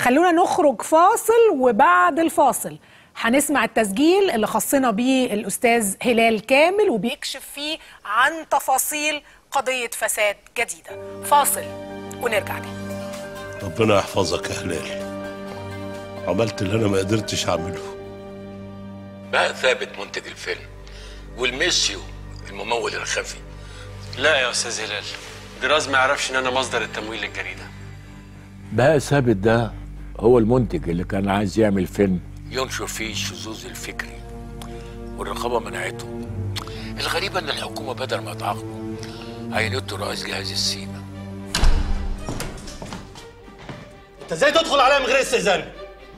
خلونا نخرج فاصل وبعد الفاصل هنسمع التسجيل اللي خصنا بيه الأستاذ هلال كامل وبيكشف فيه عن تفاصيل قضية فساد جديدة فاصل ونرجع تاني ربنا يحفظك يا هلال عملت اللي انا ما قدرتش اعمله بقى ثابت منتج الفيلم والميسيو الممول الخفي لا يا استاذ هلال دراز ما يعرفش ان انا مصدر التمويل للجريده بقى ثابت ده هو المنتج اللي كان عايز يعمل فيلم ينشر فيه الشذوذ الفكري والرقابه منعته الغريب ان الحكومه بدل ما تعاقبه عينته رئيس جهاز السيما انت ازاي تدخل عليا من غير استئذان؟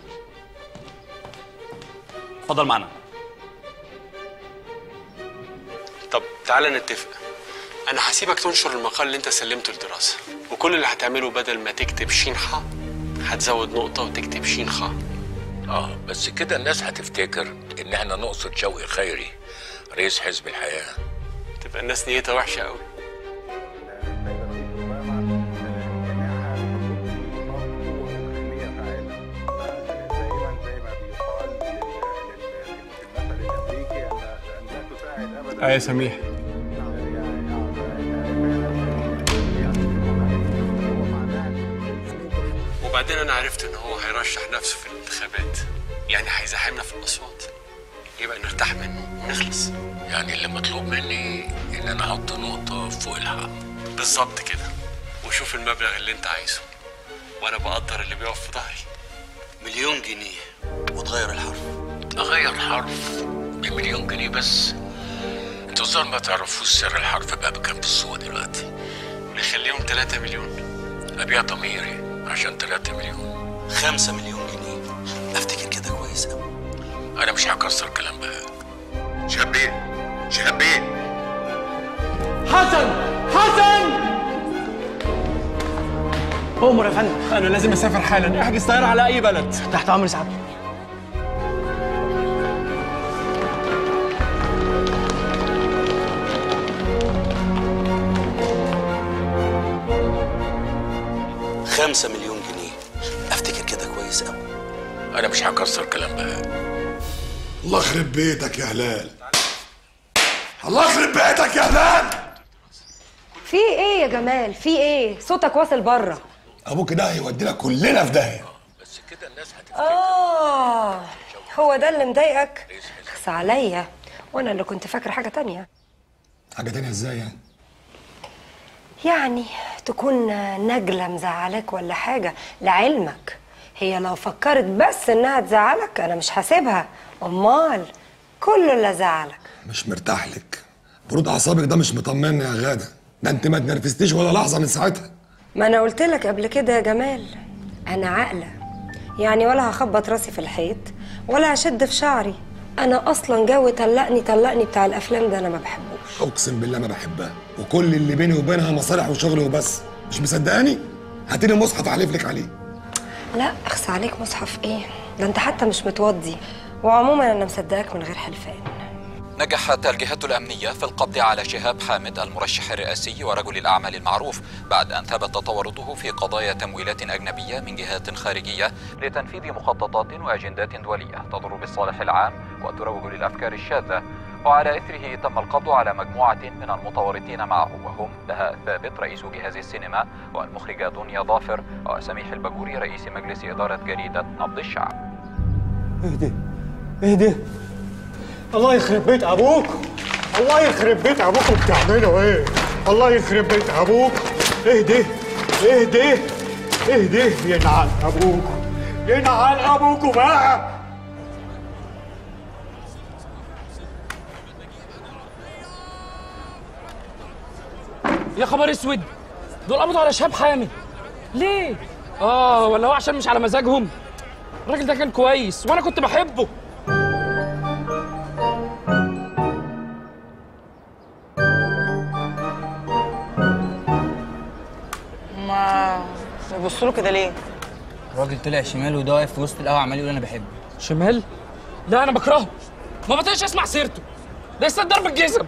اتفضل معانا طب تعالى نتفق انا هسيبك تنشر المقال اللي انت سلمته لدراسه وكل اللي هتعمله بدل ما تكتب شين ح هتزود نقطه وتكتب شين خ اه بس كده الناس هتفتكر ان احنا نقصد شوقي خيري رئيس حزب الحياه تبقى الناس نيتها وحشه قوي اه يا سميح وبعدين انا عرفت ان هو هيرشح نفسه في الانتخابات يعني هيزاحمنا في الاصوات يبقى نرتاح منه ونخلص يعني اللي مطلوب مني ان انا احط نقطه فوق الحق بالظبط كده وشوف المبلغ اللي انت عايزه وانا بقدر اللي بيقف في ظهري مليون جنيه وتغير الحرف اغير حرف بمليون جنيه بس انتوا الظاهر ما تعرفوش سر الحرف بقى بكام في السوق دلوقتي نخليهم 3 مليون ابيع ضميري عشان 3 مليون خمسة مليون جنيه افتكر كده كويس قوي انا مش هكسر كلام بقى شهبين شهبين حسن حسن أمر يا فندم انا لازم اسافر حالا احجز طياره على اي بلد تحت امر سعادتك خمسة مليون جنيه افتكر كده كويس قوي انا مش هكسر كلام بقى الله يخرب بيتك يا هلال الله يخرب بيتك يا هلال في ايه يا جمال في ايه صوتك واصل بره ابوك ده هيودينا كلنا في داهيه بس كده الناس هتفتكر اه هو ده اللي مضايقك خص عليا وانا اللي كنت فاكره حاجه تانية حاجه تانية ازاي يعني يعني تكون نجله مزعلاك ولا حاجه لعلمك هي لو فكرت بس انها تزعلك انا مش هسيبها امال كله اللي زعلك مش مرتاح لك برود اعصابك ده مش مطمني يا غاده ده انت ما تنرفزتيش ولا لحظه من ساعتها ما انا قلت لك قبل كده يا جمال انا عاقله يعني ولا هخبط راسي في الحيط ولا هشد في شعري انا اصلا جو طلقني طلقني بتاع الافلام ده انا ما بحبوش اقسم بالله ما بحبها وكل اللي بيني وبينها مصالح وشغل وبس مش مصدقاني هاتيلي مصحف احلف لك عليه لا اخس عليك مصحف ايه ده انت حتى مش متوضي وعموما انا مصدقاك من غير حلفان نجحت الجهات الأمنية في القبض على شهاب حامد المرشح الرئاسي ورجل الأعمال المعروف بعد أن ثبت تورطه في قضايا تمويلات أجنبية من جهات خارجية لتنفيذ مخططات وأجندات دولية تضر بالصالح العام وتروج للأفكار الشاذة وعلى إثره تم القبض على مجموعة من المتورطين معه وهم بهاء ثابت رئيس جهاز السينما والمخرجة دنيا ظافر وسميح البجوري رئيس مجلس إدارة جريدة نبض الشعب اهدي اهدي الله يخرب بيت ابوك الله يخرب بيت ابوك بتعملوا ايه الله يخرب بيت ابوك اهدي اهدي اهدي ينعل ابوك ينعل ابوك بقى يا خبر اسود دول قبضوا على شهاب حامد ليه اه ولا هو عشان مش على مزاجهم الراجل ده كان كويس وانا كنت بحبه ما بيبصوا له كده ليه؟ الراجل طلع شمال وده واقف في وسط القهوه عمال يقول انا بحبه شمال لا انا بكرهه ما بطيقش اسمع سيرته ده يستاهل ضرب الجزم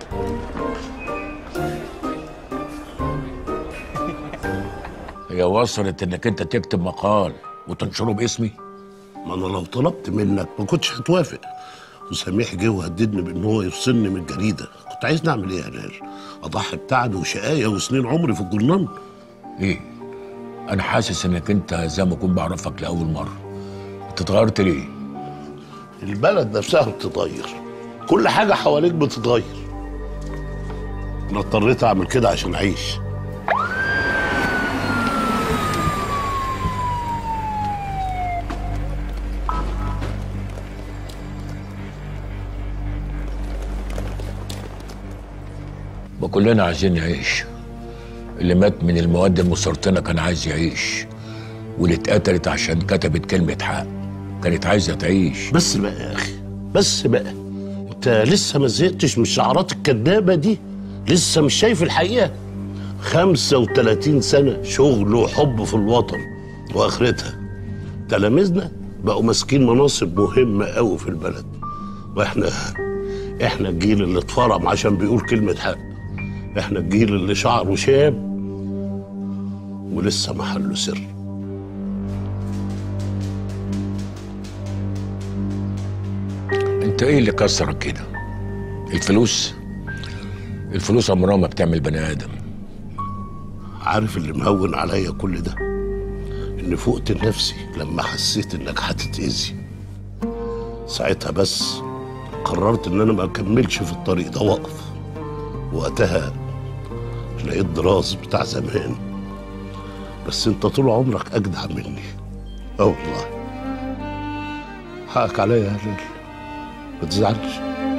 هي وصلت انك انت تكتب مقال وتنشره باسمي ما انا لو طلبت منك ما كنتش هتوافق وسميح جه وهددني بان هو يفصلني من الجريده كنت عايز نعمل ايه يا هلال اضحي بتعب وشقايه وسنين عمري في الجرنان ايه انا حاسس انك انت زي ما اكون بعرفك لاول مره انت اتغيرت ليه البلد نفسها بتتغير كل حاجه حواليك بتتغير انا اضطريت اعمل كده عشان اعيش وكلنا عايزين نعيش اللي مات من المواد المسرطنه كان عايز يعيش واللي اتقتلت عشان كتبت كلمه حق كانت عايزه تعيش بس بقى يا اخي بس بقى انت لسه ما زهقتش من الشعارات الكدابه دي لسه مش شايف الحقيقه 35 سنه شغل وحب في الوطن واخرتها تلاميذنا بقوا ماسكين مناصب مهمه قوي في البلد واحنا احنا الجيل اللي اتفرم عشان بيقول كلمه حق احنا الجيل اللي شعره شاب ولسه محله سر انت ايه اللي كسرك كده الفلوس الفلوس عمرها ما بتعمل بني ادم عارف اللي مهون عليا كل ده اني فقت لنفسي لما حسيت انك هتتأذي ساعتها بس قررت ان انا ما اكملش في الطريق ده واقف وقتها لقيت دراز بتاع زمان بس انت طول عمرك اجدع مني اه والله حقك عليا يا هلال ما تزعلش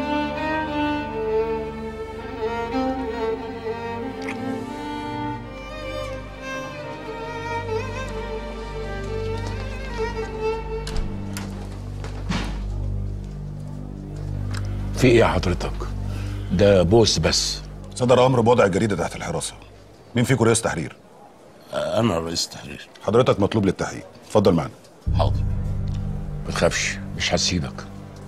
في ايه يا حضرتك ده بوس بس صدر امر بوضع الجريده تحت الحراسه مين فيكم رئيس تحرير انا رئيس تحرير حضرتك مطلوب للتحقيق اتفضل معنا حاضر ما تخافش مش هسيبك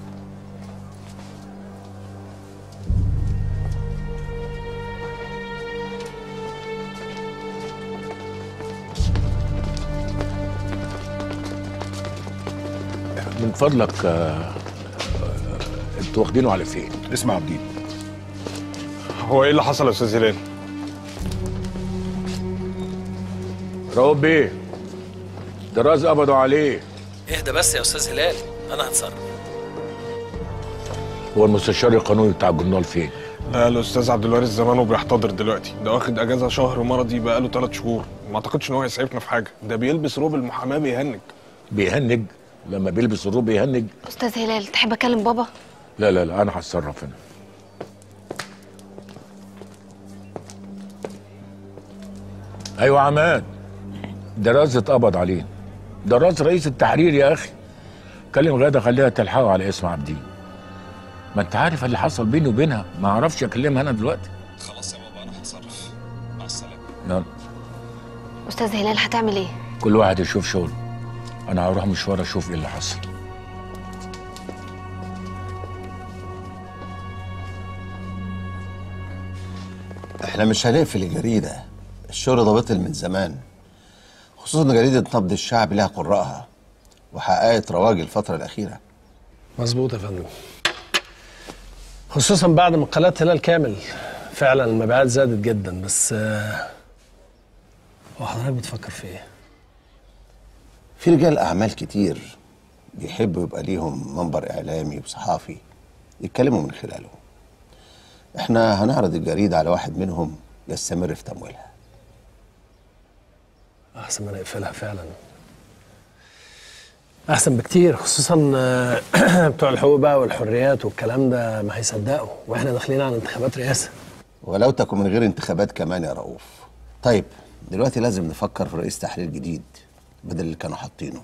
من فضلك آه، آه، انتوا واخدينه على فين؟ اسمع عبدين هو ايه اللي حصل يا استاذ هلال؟ رؤوف بيه دراز قبضوا عليه اهدى بس يا استاذ هلال انا هتصرف هو المستشار القانوني بتاع الجورنال فين؟ لا الاستاذ عبد الوارث زمانه بيحتضر دلوقتي ده واخد اجازه شهر مرضي بقاله ثلاث شهور ما اعتقدش ان هو هيسعفنا في حاجه ده بيلبس روب المحاماه بيهنج بيهنج لما بيلبس الروب بيهنج استاذ هلال تحب اكلم بابا لا لا لا انا هتصرف هنا ايوه عماد دراز اتقبض عليه دراز رئيس التحرير يا اخي كلم غاده خليها تلحقه على اسم عبدين ما انت عارف اللي حصل بيني وبينها ما اعرفش اكلمها انا دلوقتي خلاص يا بابا انا هتصرف مع السلامه يلا استاذ هلال هتعمل ايه كل واحد يشوف شغله انا هروح مشوار اشوف ايه اللي حصل احنا مش هنقفل الجريدة الشغل ده بطل من زمان خصوصا ان جريدة نبض الشعب لها قراءها وحققت رواج الفترة الأخيرة مظبوط يا فندم خصوصا بعد مقالات هلال كامل فعلا المبيعات زادت جدا بس آه، هو حضرتك بتفكر في ايه؟ في رجال أعمال كتير بيحبوا يبقى ليهم منبر إعلامي وصحافي يتكلموا من خلاله احنا هنعرض الجريدة على واحد منهم يستمر في تمويلها احسن ما نقفلها فعلا احسن بكتير خصوصا آه، بتوع الحقوق بقى والحريات والكلام ده ما هيصدقوا واحنا داخلين على انتخابات رئاسه ولو تكن من غير انتخابات كمان يا رؤوف طيب دلوقتي لازم نفكر في رئيس تحرير جديد بدل اللي كانوا حاطينه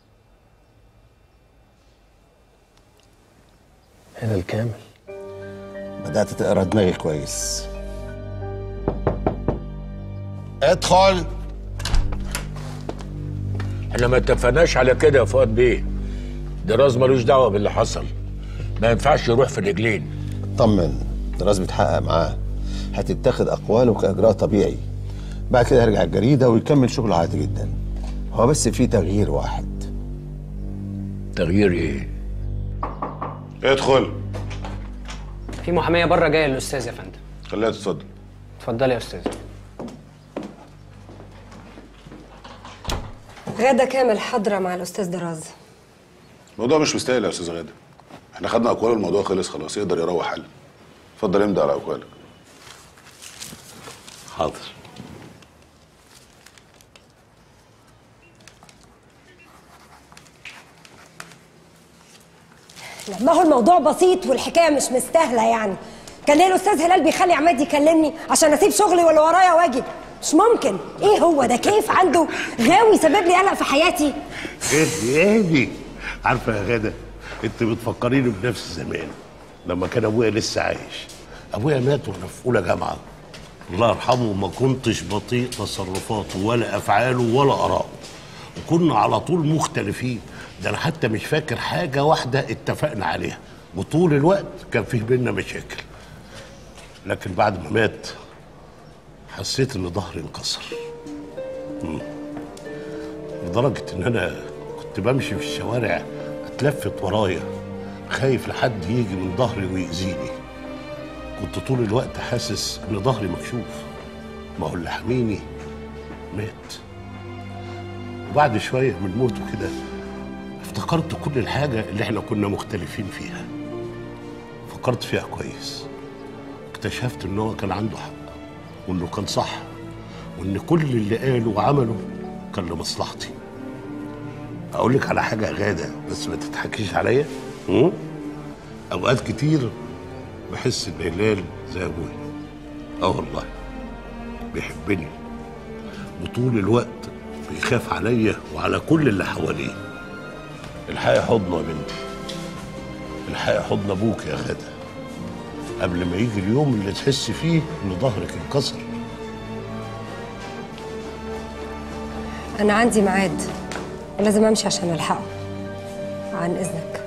هلال كامل بدأت تقرا دماغي كويس ادخل احنا ما اتفقناش على كده يا فؤاد بيه دراز ملوش دعوه باللي حصل ما ينفعش يروح في الرجلين طمن دراز بيتحقق معاه هتتاخد اقواله كاجراء طبيعي بعد كده هيرجع الجريده ويكمل شغله عادي جدا هو بس في تغيير واحد تغيير ايه ادخل في محاميه بره جايه للاستاذ يا فندم خليها تتفضل اتفضلي يا استاذ غادة كامل حاضرة مع الأستاذ دراز الموضوع مش مستاهل يا استاذ غاده احنا خدنا اقوال الموضوع خلص خلاص يقدر يروح حل اتفضل امضي على اقوالك حاضر لا ما هو الموضوع بسيط والحكاية مش مستاهلة يعني كان ليه الأستاذ هلال بيخلي عماد يكلمني عشان أسيب شغلي واللي ورايا واجي مش ممكن إيه هو ده كيف عنده غاوي سبب لي قلق في حياتي اهدي اهدي عارفه يا غاده انت بتفكريني بنفس زمان لما كان ابويا لسه عايش ابويا مات وانا في اولى جامعه الله يرحمه ما كنتش بطيء تصرفاته ولا افعاله ولا اراءه وكنا على طول مختلفين ده انا حتى مش فاكر حاجه واحده اتفقنا عليها وطول الوقت كان فيه بينا مشاكل لكن بعد ما مات حسيت ان ظهري انكسر مم. لدرجه ان انا كنت بمشي في الشوارع اتلفت ورايا خايف لحد يجي من ظهري ويأذيني كنت طول الوقت حاسس ان ظهري مكشوف ما هو اللي حميني مات وبعد شويه من موته كده افتكرت كل الحاجه اللي احنا كنا مختلفين فيها فكرت فيها كويس اكتشفت ان هو كان عنده حق وانه كان صح وان كل اللي قاله وعمله كان لمصلحتي اقول لك على حاجه يا غاده بس ما تضحكيش عليا م? اوقات كتير بحس ان هلال زي ابويا اه والله بيحبني وطول الوقت بيخاف عليا وعلى كل اللي حواليه الحقي حضنه يا بنتي الحقي حضن ابوك يا غاده قبل ما يجي اليوم اللي تحس فيه ان ظهرك انكسر أنا عندي ميعاد ولازم أمشي عشان ألحقه عن إذنك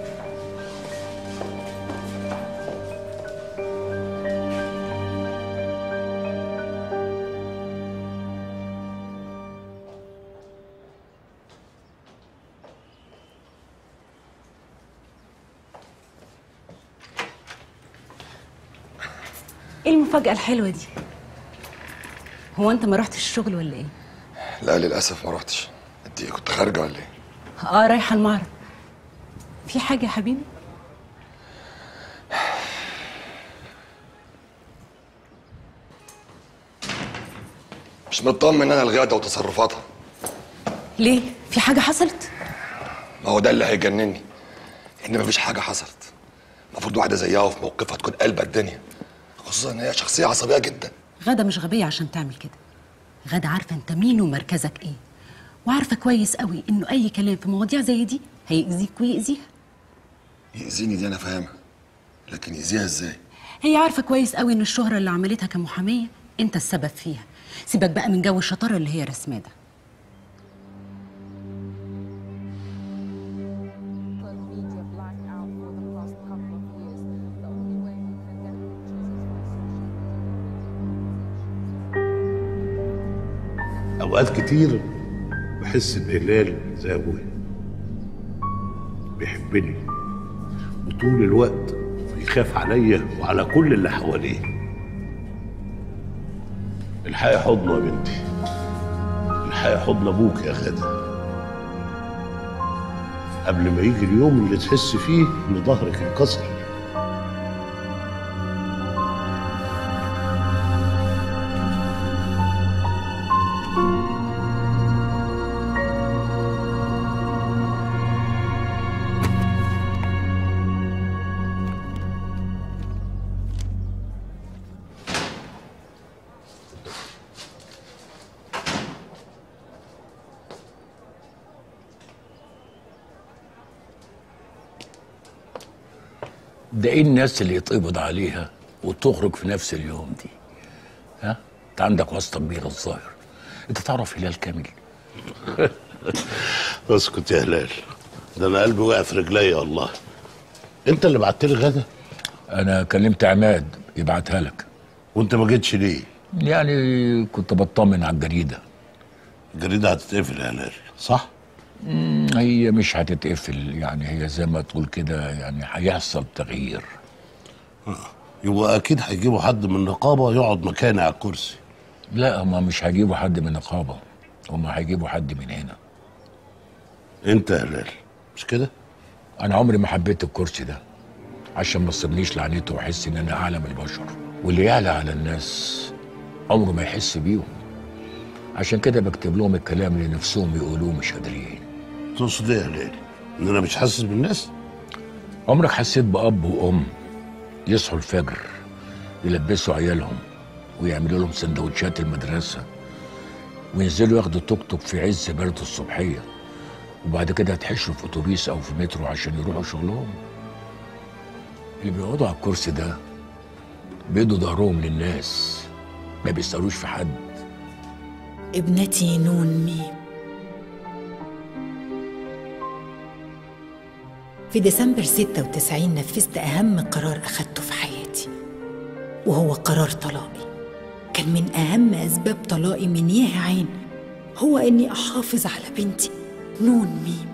ايه المفاجأة الحلوة دي؟ هو انت ما رحتش الشغل ولا ايه؟ لا للاسف ما رحتش انت كنت خارجه ولا ايه اه رايحة المعرض في حاجة يا حبيبي؟ مش مطمن انا الغاده وتصرفاتها ليه؟ في حاجة حصلت؟ ما هو ده اللي هيجنني ان مفيش حاجه حصلت المفروض واحده زيها وفي موقفها تكون قلبة الدنيا خصوصا ان هي شخصيه عصبيه جدا غادة مش غبية عشان تعمل كده غادة عارفة انت مين ومركزك ايه وعارفة كويس قوي انه اي كلام في مواضيع زي دي هيأذيك ويأذيها يأذيني دي انا فاهمها لكن يأذيها ازاي هي عارفة كويس قوي ان الشهرة اللي عملتها كمحامية انت السبب فيها سيبك بقى من جو الشطارة اللي هي رسماه ده اوقات كتير بحس ان هلال زي ابويا بيحبني وطول الوقت بيخاف عليا وعلى كل اللي حواليه الحقي حضنه يا بنتي الحقي حضن ابوك يا غاده قبل ما يجي اليوم اللي تحس فيه ان ظهرك انكسر ده ايه الناس اللي يتقبض عليها وتخرج في نفس اليوم دي ها انت عندك واسطه كبيره الظاهر انت تعرف هلال كامل اسكت يا هلال ده انا قلبي وقع في رجليا والله انت اللي بعت لي غدا انا كلمت عماد يبعتها لك وانت ما جيتش ليه يعني كنت بطمن على الجريده الجريده هتتقفل يا هلال صح؟ مم، هي مش هتتقفل يعني هي زي ما تقول كده يعني هيحصل تغيير يبقى اكيد هيجيبوا حد من النقابه يقعد مكاني على الكرسي لا هما مش هيجيبوا حد من النقابه هما هيجيبوا حد من هنا انت يا هلال مش كده؟ انا عمري ما حبيت الكرسي ده عشان ما تصيبنيش لعنته واحس ان انا اعلى من البشر واللي يعلى على الناس عمره ما يحس بيهم عشان كده بكتب لهم الكلام اللي نفسهم يقولوه مش قادرين تقصد ايه يا هلال؟ ان انا مش حاسس بالناس؟ عمرك حسيت بأب وأم يصحوا الفجر يلبسوا عيالهم ويعملوا لهم سندوتشات المدرسة وينزلوا ياخدوا توك توك في عز برد الصبحية وبعد كده يتحشروا في أتوبيس أو في مترو عشان يروحوا شغلهم اللي بيقعدوا على الكرسي ده بيدوا ظهرهم للناس ما بيسألوش في حد ابنتي نون ميم في ديسمبر 96 نفذت أهم قرار أخدته في حياتي وهو قرار طلاقي كان من أهم أسباب طلاقي من يه عين هو إني أحافظ على بنتي نون ميم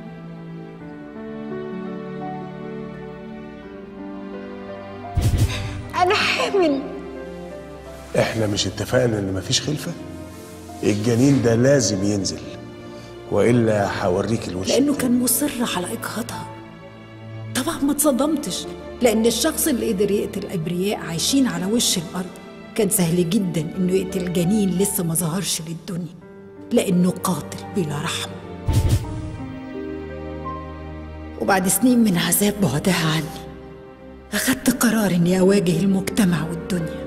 أنا حامل احنا مش اتفقنا ان مفيش خلفه الجنين ده لازم ينزل والا هوريك الوش لأنه كان مصر على إجهاضها طبعا ما اتصدمتش لأن الشخص اللي قدر يقتل أبرياء عايشين على وش الأرض كان سهل جدا إنه يقتل جنين لسه ما ظهرش للدنيا لأنه قاتل بلا رحمة وبعد سنين من عذاب بعدها عني أخدت قرار إني أواجه المجتمع والدنيا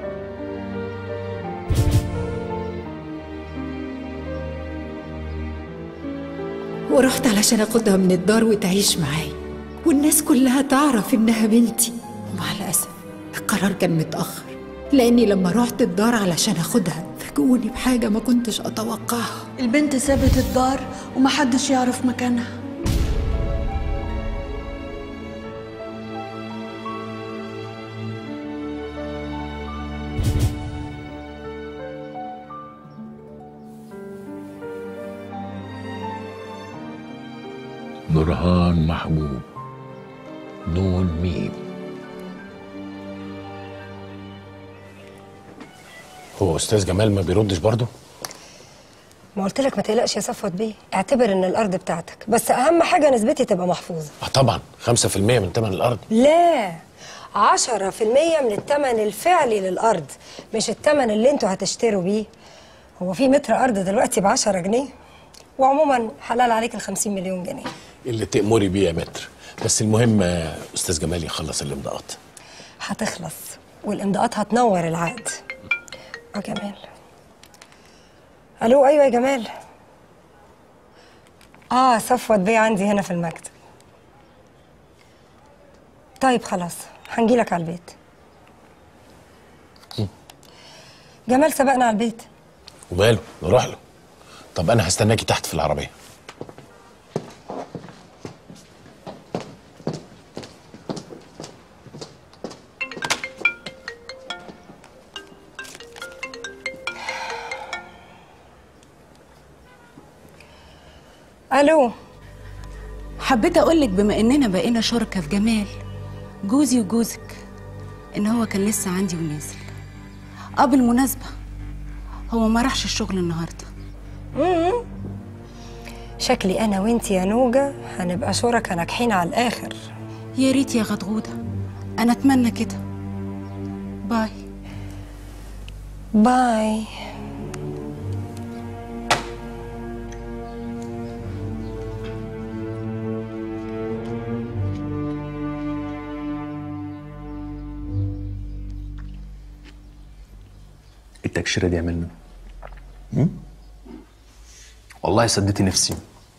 ورحت علشان أخدها من الدار وتعيش معايا والناس كلها تعرف إنها بنتي ومع الأسف القرار كان متأخر لأني لما رحت الدار علشان أخدها فاجئوني بحاجة ما كنتش أتوقعها البنت سابت الدار ومحدش يعرف مكانها نورهان محبوب نون ميم هو استاذ جمال ما بيردش برضه ما قلت لك ما تقلقش يا صفوت بيه اعتبر ان الارض بتاعتك بس اهم حاجه نسبتي تبقى محفوظه اه طبعا 5% من ثمن الارض لا 10% من الثمن الفعلي للارض مش الثمن اللي انتوا هتشتروا بيه هو في متر ارض دلوقتي ب 10 جنيه وعموما حلال عليك ال 50 مليون جنيه اللي تأمري بيه يا متر بس المهم آه، استاذ جمال يخلص الامضاءات هتخلص والامضاءات هتنور العقد اه جمال الو ايوه يا جمال اه صفوت بيه عندي هنا في المكتب طيب خلاص هنجيلك على البيت جمال سبقنا على البيت وماله نروح له طب انا هستناكي تحت في العربيه الو حبيت اقولك بما اننا بقينا شركة في جمال جوزي وجوزك ان هو كان لسه عندي ونازل اه بالمناسبة هو ما راحش الشغل النهارده مم. شكلي انا وانتي يا نوجة هنبقى شركة ناجحين على الاخر يا ريت يا غدغودة انا اتمنى كده باي باي التكشيره دي عملنا والله سديتي نفسي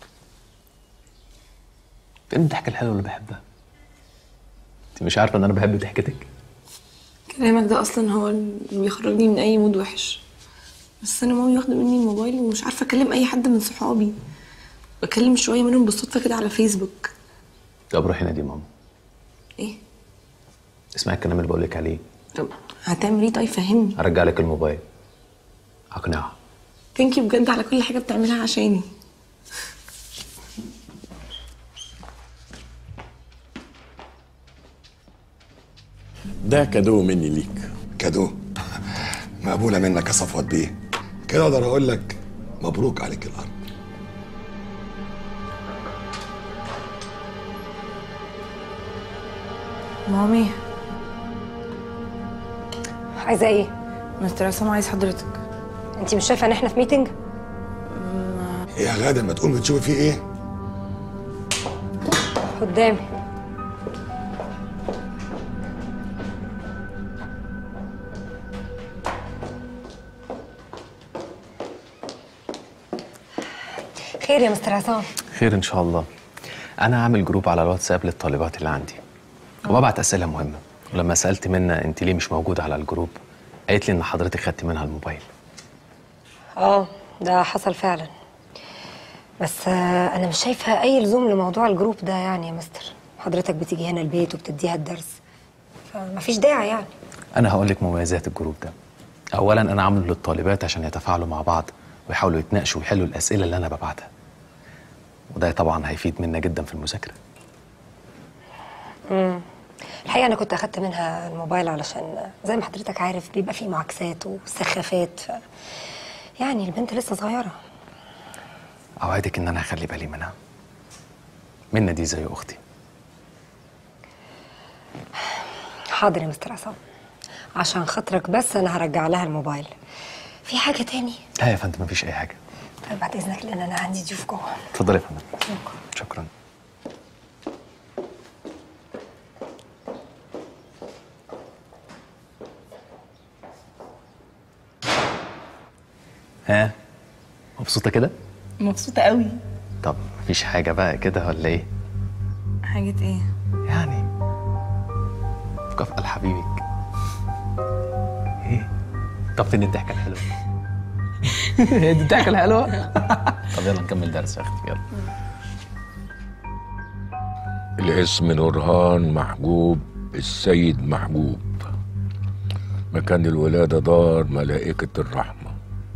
فين الضحكه الحلوه اللي بحبها انت مش عارفه ان انا بحب ضحكتك كلامك ده اصلا هو اللي بيخرجني من اي مود وحش بس انا مامي واخده مني الموبايل ومش عارفه اكلم اي حد من صحابي بكلم شويه منهم بالصدفه كده على فيسبوك طب روحي نادي ماما ايه اسمعي الكلام اللي بقولك عليه طب هتعمل ايه طيب فهمني هرجع لك الموبايل هقنعها ثانك يو بجد على كل حاجه بتعملها عشاني ده كادو مني ليك كادو مقبولة منك يا صفوت بيه كده اقدر اقول لك مبروك عليك الارض مامي عايزه ايه مستر عصام عايز حضرتك انت مش شايفه ان احنا في ميتنج يا غادة ما تقوم تشوفي فيه ايه قدامي خير يا مستر عصام خير ان شاء الله انا عامل جروب على الواتساب للطالبات اللي عندي وببعت اسئله مهمه ولما سالت منى انت ليه مش موجوده على الجروب قالت لي ان حضرتك خدت منها الموبايل اه ده حصل فعلا بس آه، انا مش شايفه اي لزوم لموضوع الجروب ده يعني يا مستر حضرتك بتيجي هنا البيت وبتديها الدرس فمفيش داعي يعني انا هقول لك مميزات الجروب ده اولا انا عامله للطالبات عشان يتفاعلوا مع بعض ويحاولوا يتناقشوا ويحلوا الاسئله اللي انا ببعتها وده طبعا هيفيد منا جدا في المذاكره امم الحقيقه انا كنت اخدت منها الموبايل علشان زي ما حضرتك عارف بيبقى فيه معاكسات وسخافات ف... يعني البنت لسه صغيره اوعدك ان انا هخلي بالي منها منى دي زي اختي حاضر يا مستر عصام عشان خاطرك بس انا هرجع لها الموبايل في حاجه تاني لا يا فندم مفيش اي حاجه طيب بعد اذنك لان انا عندي ضيوف جوه اتفضلي يا فندم شكرا ها مبسوطه كده مبسوطه قوي طب مفيش حاجه بقى كده ولا ايه حاجه ايه يعني مكافأة لحبيبك ايه طب فين الضحكه الحلوه هي دي الضحكه الحلوه طب يلا نكمل درس يا اختي يلا الاسم نورهان محجوب السيد محجوب مكان الولادة دار ملائكة الرحمة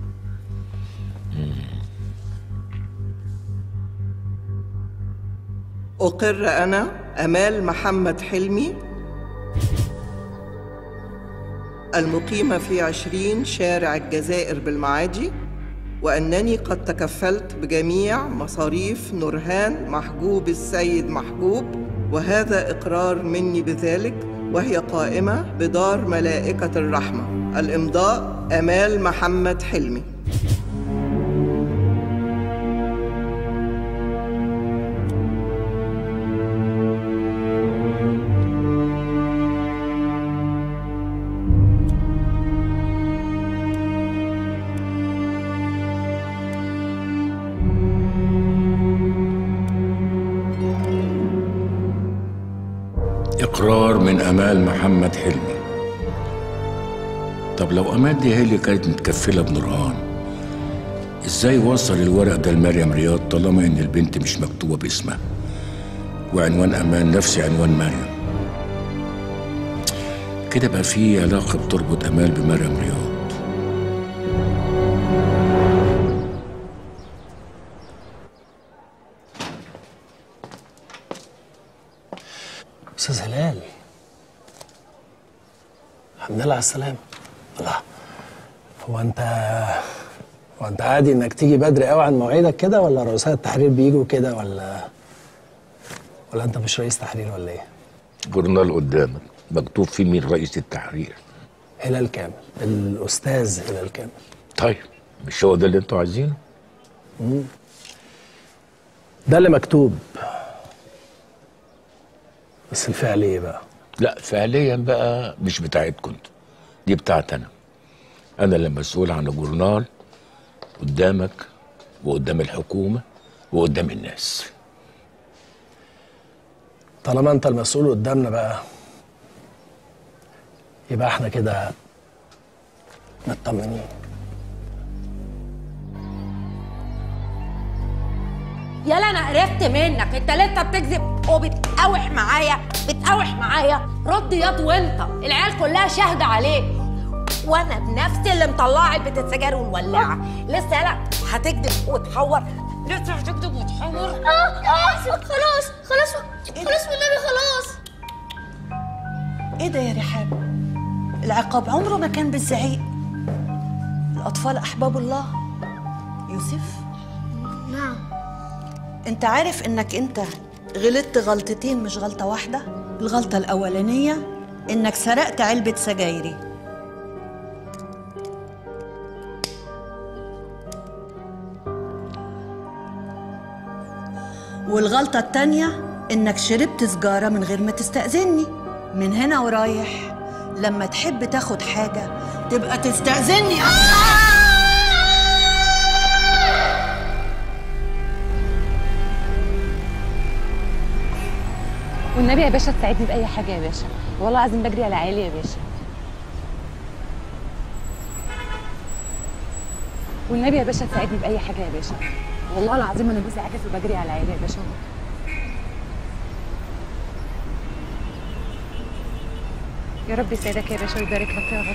أقر أنا أمال محمد حلمي المقيمة في عشرين شارع الجزائر بالمعادي وأنني قد تكفلت بجميع مصاريف نورهان محجوب السيد محجوب وهذا إقرار مني بذلك وهي قائمة بدار ملائكة الرحمة الإمضاء أمال محمد حلمي إقرار من أمال محمد حلمي طب لو أمال دي هي اللي كانت متكفلة بنورهان إزاي وصل الورق ده لمريم رياض طالما إن البنت مش مكتوبة باسمها وعنوان أمال نفس عنوان مريم كده بقى في علاقة بتربط أمال بمريم رياض استاذ هلال الحمد لله على السلامه الله هو انت هو انت عادي انك تيجي بدري قوي عن مواعيدك كده ولا رؤساء التحرير بيجوا كده ولا ولا انت مش رئيس تحرير ولا ايه جورنال قدامك مكتوب فيه مين رئيس التحرير هلال كامل الاستاذ هلال كامل طيب مش هو ده اللي انتوا عايزينه مم. ده اللي مكتوب بس الفعل ايه بقى لا فعليا بقى مش بتاعتكم انتوا دي بتاعت انا انا اللي مسؤول عن الجورنال قدامك وقدام الحكومه وقدام الناس طالما انت المسؤول قدامنا بقى يبقى احنا كده مطمنين يلا انا قرفت منك انت لسه بتكذب وبتقاوح معايا بتقاوح معايا رد ياض وانت العيال كلها شاهده عليك وانا بنفسي اللي مطلعه علبه السجاير والولاعه لسه يلا هتكذب وتحور لسه هتكذب وتحور اه اه خلاص خلاص خلاص والنبي خلاص ايه ده يا رحاب العقاب عمره ما كان بالزعيق الاطفال احباب الله يوسف نعم انت عارف انك انت غلطت غلطتين مش غلطه واحده الغلطه الاولانيه انك سرقت علبه سجايري والغلطه التانيه انك شربت سجاره من غير ما تستاذني من هنا ورايح لما تحب تاخد حاجه تبقى تستاذني والنبي يا باشا تساعدني بأي حاجة يا باشا والله العظيم بجري على عيالي يا باشا والنبي يا باشا تساعدني بأي حاجة يا باشا والله العظيم أنا جوزي عاجز وبجري على عيالي يا باشا يا رب يسعدك يا باشا ويبارك لك يا رب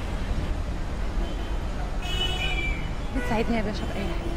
بتساعدني يا باشا بأي حاجة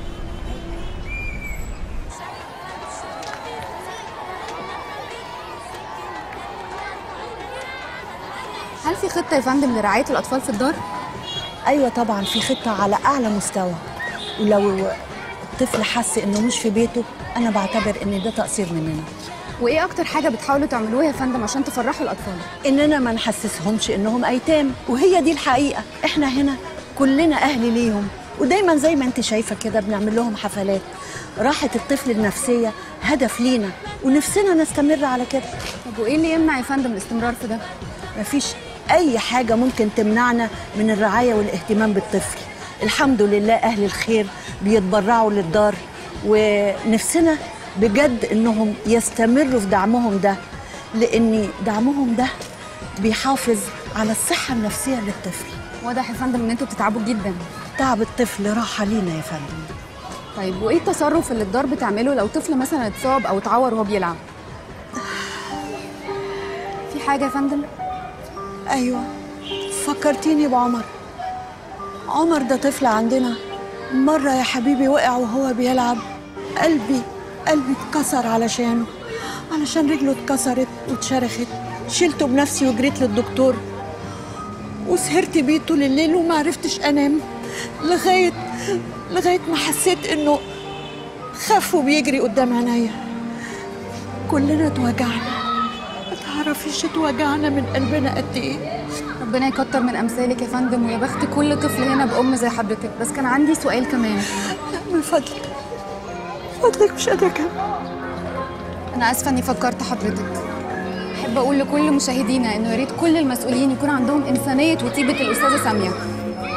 هل في خطة يا فندم لرعاية الأطفال في الدار؟ ايوه طبعا في خطه على اعلى مستوى ولو الطفل حس انه مش في بيته انا بعتبر ان ده تقصير مننا وإيه أكتر حاجة بتحاولوا تعملوها يا فندم عشان تفرحوا الأطفال؟ اننا ما نحسسهمش انهم ايتام وهي دي الحقيقه احنا هنا كلنا اهل ليهم ودايما زي ما انت شايفه كده بنعمل لهم حفلات راحه الطفل النفسيه هدف لينا ونفسنا نستمر على كده طب وإيه اللي يمنع يا فندم الاستمرار في ده؟ مفيش اي حاجه ممكن تمنعنا من الرعايه والاهتمام بالطفل الحمد لله اهل الخير بيتبرعوا للدار ونفسنا بجد انهم يستمروا في دعمهم ده لان دعمهم ده بيحافظ على الصحه النفسيه للطفل واضح يا فندم إن أنتوا بتتعبوا جدا تعب الطفل راحه لينا يا فندم طيب وإيه التصرف اللي الدار بتعمله لو طفل مثلا اتصاب أو اتعور وهو بيلعب؟ في حاجة يا فندم؟ ايوه فكرتيني بعمر عمر ده طفل عندنا مره يا حبيبي وقع وهو بيلعب قلبي قلبي اتكسر علشانه علشان رجله اتكسرت واتشرخت شلته بنفسي وجريت للدكتور وسهرت بيه طول الليل وما عرفتش انام لغايه لغايه ما حسيت انه خف وبيجري قدام عينيا كلنا اتوجعنا ما تعرفيش اتوجعنا من قلبنا قد ايه ربنا يكتر من أمثالك يا فندم ويا بخت كل طفل هنا بأم زي حضرتك بس كان عندي سؤال كمان من فضلك فضلك مش قادرة أكمل أنا آسفة إني فكرت حضرتك أحب أقول لكل مشاهدينا إنه يا ريت كل المسؤولين يكون عندهم إنسانية وطيبة الأستاذة سامية